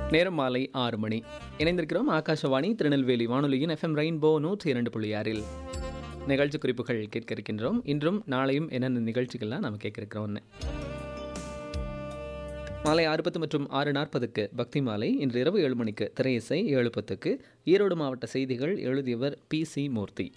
நேரம் மாலை ஆறு மணி இணைந்திருக்கிறோம் ஆகாஷவாணி திருநெல்வேலி வானொலியின் எஃப்எம் ரெயின்போ நூற்றி இரண்டு புள்ளி ஆறில் நிகழ்ச்சி குறிப்புகள் கேட்க இருக்கின்றோம் இன்றும் நாளையும் என்னென்ன நிகழ்ச்சிகள்லாம் நம்ம கேட்க இருக்கிறோம்னு மாலை ஆறு பத்து மற்றும் ஆறு நாற்பதுக்கு பக்தி மாலை இன்று இரவு ஏழு மணிக்கு திரையிசை ஏழு பத்துக்கு ஈரோடு மாவட்ட செய்திகள் எழுதியவர் பி சி மூர்த்தி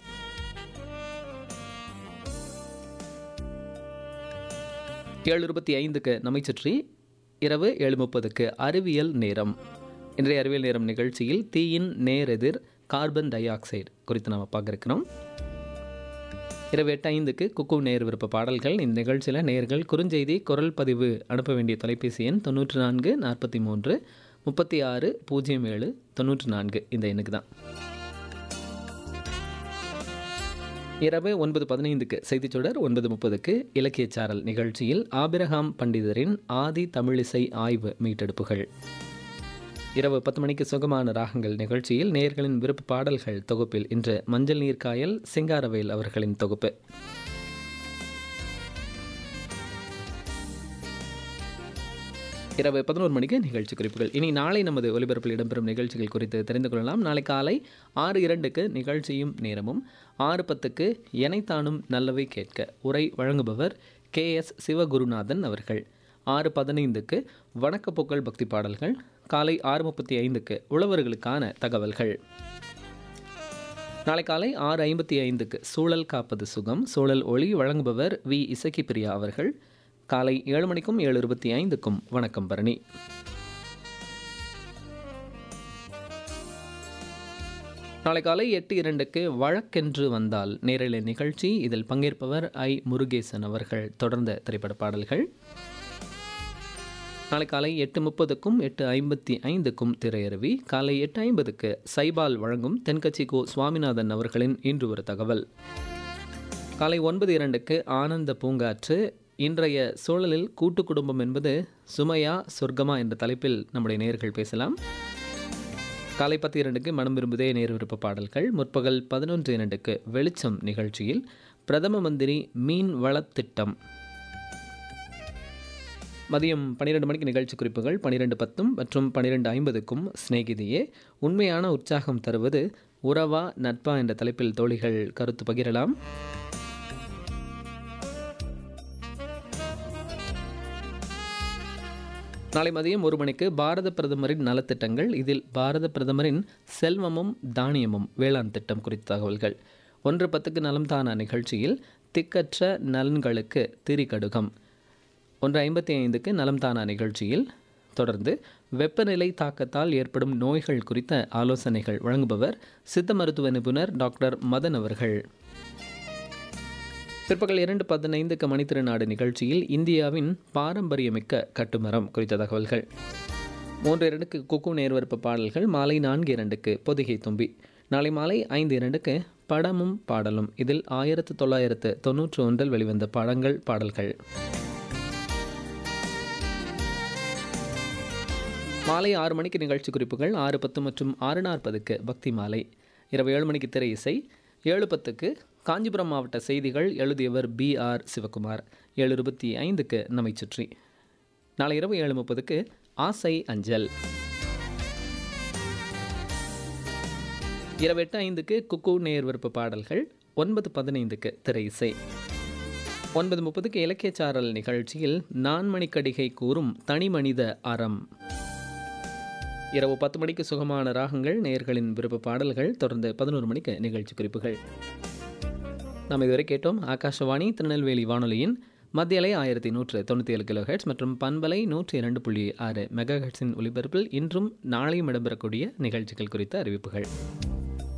ஏழு இருபத்தி ஐந்துக்கு நம்மை சுற்றி இரவு ஏழு முப்பதுக்கு அறிவியல் நேரம் இன்றைய அறிவியல் நேரம் நிகழ்ச்சியில் தீயின் நேரெதிர் கார்பன் டை ஆக்சைடு குறித்து நாம் பார்க்க இருக்கிறோம் இரவு எட்டு ஐந்துக்கு குக்கு நேர் விருப்ப பாடல்கள் இந்த நிகழ்ச்சியில் நேர்கள் குறுஞ்செய்தி குரல் பதிவு அனுப்ப வேண்டிய தொலைபேசி எண் தொண்ணூற்று நான்கு நாற்பத்தி மூன்று முப்பத்தி ஆறு பூஜ்ஜியம் ஏழு தொண்ணூற்று நான்கு இந்த எண்ணுக்கு தான் இரவு ஒன்பது பதினைந்துக்கு செய்திச்சுடர் ஒன்பது முப்பதுக்கு இலக்கியச்சாரல் நிகழ்ச்சியில் ஆபிரகாம் பண்டிதரின் ஆதி தமிழிசை ஆய்வு மீட்டெடுப்புகள் இரவு பத்து மணிக்கு சுகமான ராகங்கள் நிகழ்ச்சியில் நேயர்களின் விருப்ப பாடல்கள் தொகுப்பில் இன்று மஞ்சள் நீர்க்காயல் சிங்காரவேல் அவர்களின் தொகுப்பு இரவு பதினோரு மணிக்கு நிகழ்ச்சி குறிப்புகள் இனி நாளை நமது ஒலிபரப்பில் இடம்பெறும் நிகழ்ச்சிகள் குறித்து தெரிந்து கொள்ளலாம் நாளை காலை ஆறு இரண்டுக்கு நிகழ்ச்சியும் நேரமும் ஆறு பத்துக்கு எனைத்தானும் நல்லவை கேட்க உரை வழங்குபவர் கே எஸ் சிவகுருநாதன் அவர்கள் ஆறு பதினைந்துக்கு வணக்கப்போக்கள் பக்தி பாடல்கள் காலை ஆறு முப்பத்தி ஐந்துக்கு உழவர்களுக்கான தகவல்கள் நாளை காலை ஆறு ஐம்பத்தி ஐந்துக்கு சூழல் காப்பது சுகம் சூழல் ஒளி வழங்குபவர் வி இசக்கி பிரியா அவர்கள் காலை ஏழு மணிக்கும் ஏழு இருபத்தி ஐந்துக்கும் வணக்கம் பரணி நாளை காலை எட்டு இரண்டுக்கு வழக்கென்று வந்தால் நேரலை நிகழ்ச்சி இதில் பங்கேற்பவர் ஐ முருகேசன் அவர்கள் தொடர்ந்த திரைப்பட பாடல்கள் நாளை காலை எட்டு முப்பதுக்கும் எட்டு ஐம்பத்தி ஐந்துக்கும் திரையருவி காலை எட்டு ஐம்பதுக்கு சைபால் வழங்கும் தென்கட்சி கோ சுவாமிநாதன் அவர்களின் இன்று ஒரு தகவல் காலை ஒன்பது இரண்டுக்கு ஆனந்த பூங்காற்று இன்றைய சூழலில் கூட்டு குடும்பம் என்பது சுமையா சொர்க்கமா என்ற தலைப்பில் நம்முடைய நேர்கள் பேசலாம் காலை பத்து இரண்டுக்கு மனம் விரும்புதே நேர் விருப்ப பாடல்கள் முற்பகல் பதினொன்று இரண்டுக்கு வெளிச்சம் நிகழ்ச்சியில் பிரதம மந்திரி மீன் வளத் திட்டம் மதியம் பன்னிரெண்டு மணிக்கு நிகழ்ச்சி குறிப்புகள் பன்னிரெண்டு பத்தும் மற்றும் பன்னிரெண்டு ஐம்பதுக்கும் சிநேகிதியே உண்மையான உற்சாகம் தருவது உறவா நட்பா என்ற தலைப்பில் தோழிகள் கருத்து பகிரலாம் நாளை மதியம் ஒரு மணிக்கு பாரத பிரதமரின் நலத்திட்டங்கள் இதில் பாரத பிரதமரின் செல்வமும் தானியமும் வேளாண் திட்டம் குறித்த தகவல்கள் ஒன்று பத்துக்கு நலம் தானா நிகழ்ச்சியில் திக்கற்ற நலன்களுக்கு திரிகடுகம் ஒன்று ஐம்பத்தி ஐந்துக்கு நலம் தானா நிகழ்ச்சியில் தொடர்ந்து வெப்பநிலை தாக்கத்தால் ஏற்படும் நோய்கள் குறித்த ஆலோசனைகள் வழங்குபவர் சித்த மருத்துவ நிபுணர் டாக்டர் மதன் அவர்கள் பிற்பகல் இரண்டு பதினைந்துக்கு மணித்திருநாடு நிகழ்ச்சியில் இந்தியாவின் பாரம்பரியமிக்க கட்டுமரம் குறித்த தகவல்கள் மூன்று இரண்டுக்கு குக்கு நேர்வரப்பு பாடல்கள் மாலை நான்கு இரண்டுக்கு பொதிகை தும்பி நாளை மாலை ஐந்து இரண்டுக்கு படமும் பாடலும் இதில் ஆயிரத்து தொள்ளாயிரத்து தொன்னூற்றி ஒன்றில் வெளிவந்த படங்கள் பாடல்கள் மாலை ஆறு மணிக்கு நிகழ்ச்சி குறிப்புகள் ஆறு பத்து மற்றும் ஆறு நாற்பதுக்கு பக்தி மாலை இரவு ஏழு மணிக்கு திரை இசை ஏழு பத்துக்கு காஞ்சிபுரம் மாவட்ட செய்திகள் எழுதியவர் பி ஆர் சிவகுமார் ஏழு இருபத்தி ஐந்துக்கு நம்மை சுற்றி நாளை இரவு ஏழு முப்பதுக்கு ஆசை அஞ்சல் இரவு எட்டு ஐந்துக்கு குக்கு நேர் விருப்ப பாடல்கள் ஒன்பது பதினைந்துக்கு திரை இசை ஒன்பது முப்பதுக்கு இலக்கியச்சாரல் நிகழ்ச்சியில் நான்மணிக்கடிகை கூறும் தனிமனித அறம் இரவு பத்து மணிக்கு சுகமான ராகங்கள் நேயர்களின் விருப்ப பாடல்கள் தொடர்ந்து பதினோரு மணிக்கு நிகழ்ச்சி குறிப்புகள் நாம் இதுவரை கேட்டோம் ஆகாஷவாணி திருநெல்வேலி வானொலியின் மத்திய அலை ஆயிரத்தி நூற்று தொண்ணூற்றி ஏழு கிலோ ஹெட்ஸ் மற்றும் பண்பலை நூற்றி இரண்டு புள்ளி ஆறு மெகா ஹெட்ஸின் ஒலிபரப்பில் இன்றும் நாளையும் இடம்பெறக்கூடிய நிகழ்ச்சிகள் குறித்த அறிவிப்புகள்